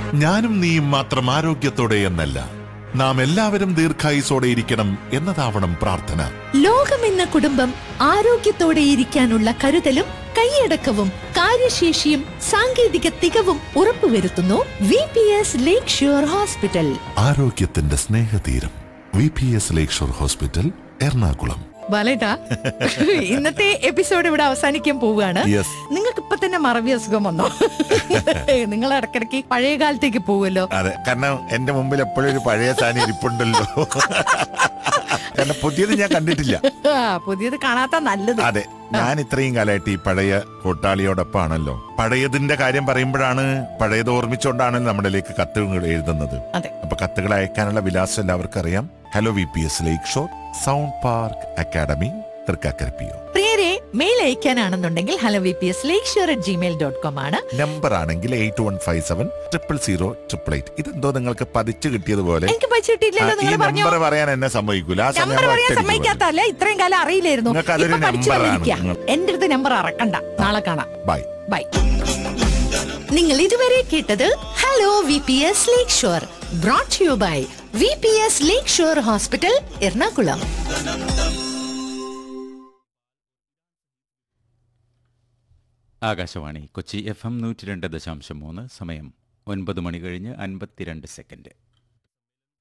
ഞാനും നീയും മാത്രം ആരോഗ്യത്തോടെ എന്നല്ല നാം എല്ലാവരും ദീർഘായുസോടെ ഇരിക്കണം എന്നതാവണം പ്രാർത്ഥന ലോകമെന്ന കുടുംബം ആരോഗ്യത്തോടെ ഇരിക്കാനുള്ള കരുതലും കൈയടക്കവും കാര്യശേഷിയും സാങ്കേതിക തികവും ഉറപ്പുവരുത്തുന്നു V P S Lakeshore hospital ആരോഗ്യത്തിന്റെ സ്നേഹതീരം V P S Lakeshore hospital Ernakulam ബാലേട്ടാ ഇന്നത്തെ എപ്പിസോഡ് ഇവിടെ അവസാനിക്കാൻ പോവുകയാണ് Yes. നിങ്ങൾക്ക് ഇപ്പൊ തന്നെ മറവി അസുഖം വന്നോ നിങ്ങൾ ഇടക്കിടക്ക് പഴയ കാലത്തേക്ക് പോവുമല്ലോ അതെ കാരണം എന്റെ മുമ്പിൽ എപ്പോഴും ഒരു പഴയ സാധനം ഇരിപ്പുണ്ടല്ലോ കാരണം പുതിയത് ഞാൻ കണ്ടിട്ടില്ല ആ, പുതിയത് കാണാത്ത നല്ലത് അതെ ഞാൻ ഇത്രയും കാലമായിട്ട് ഈ പഴയ കൂട്ടാളിയോടൊപ്പമാണല്ലോ പഴയതിന്റെ കാര്യം പറയുമ്പോഴാണ് പഴയത് ഓർമ്മിച്ചുകൊണ്ടാണ് നമ്മളിലേക്ക് കത്തുകൾ എഴുതുന്നത് അതെ അപ്പൊ കത്തുകൾ അയക്കാനുള്ള വിലാസം എല്ലാവർക്കും അറിയാം hello V P S Lakeshore sound park academy തൃക്കാക്കരപ്പിയോ പ്രിയരെ മെയിൽ അയക്കാനാണെന്നുണ്ടെങ്കിൽ hello V P S Lakeshore at Gmail dot com ആണ് നമ്പർ ആണെങ്കിൽ eight one five seven triple zero triple eight ഇതെന്തോ നിങ്ങൾക്ക് പതിച്ചു കിട്ടിയതുപോലെ എനിക്ക് പറ്റിയിട്ടില്ലല്ലോ ഈ നിങ്ങൾ പറഞ്ഞോ നമ്പർ പറയാൻ എന്നെ സമ്മതിക്കൂല ആ സമയം നമ്പർ പറയാൻ ഒറ്റയടിക്ക് സമ്മതിക്കാത്തല്ല ഇത്രയും കാലം അറിയില്ലായിരുന്നു നിങ്ങൾക്ക് അതൊരു ഇപ്പൊ പഠിച്ചു നമ്പറാണ്. വന്നിരിക്കുക നിങ്ങൾ- എന്റെ അടുത്ത് നമ്പർ അറക്കണ്ട നാളെ കാണാം ബൈ ബൈ നിങ്ങൾ ഇതുവരെ കേട്ടത് hello V P S Lakeshore brought you by V P S Lakeshore hospital Ernakulam Akashvani Kochi F M നൂറ്റി രണ്ട് ദശാംശം മൂന്ന് സമയം ഒൻപത് മണി കഴിഞ്ഞ് അൻപത്തിരണ്ട് സെക്കൻഡ്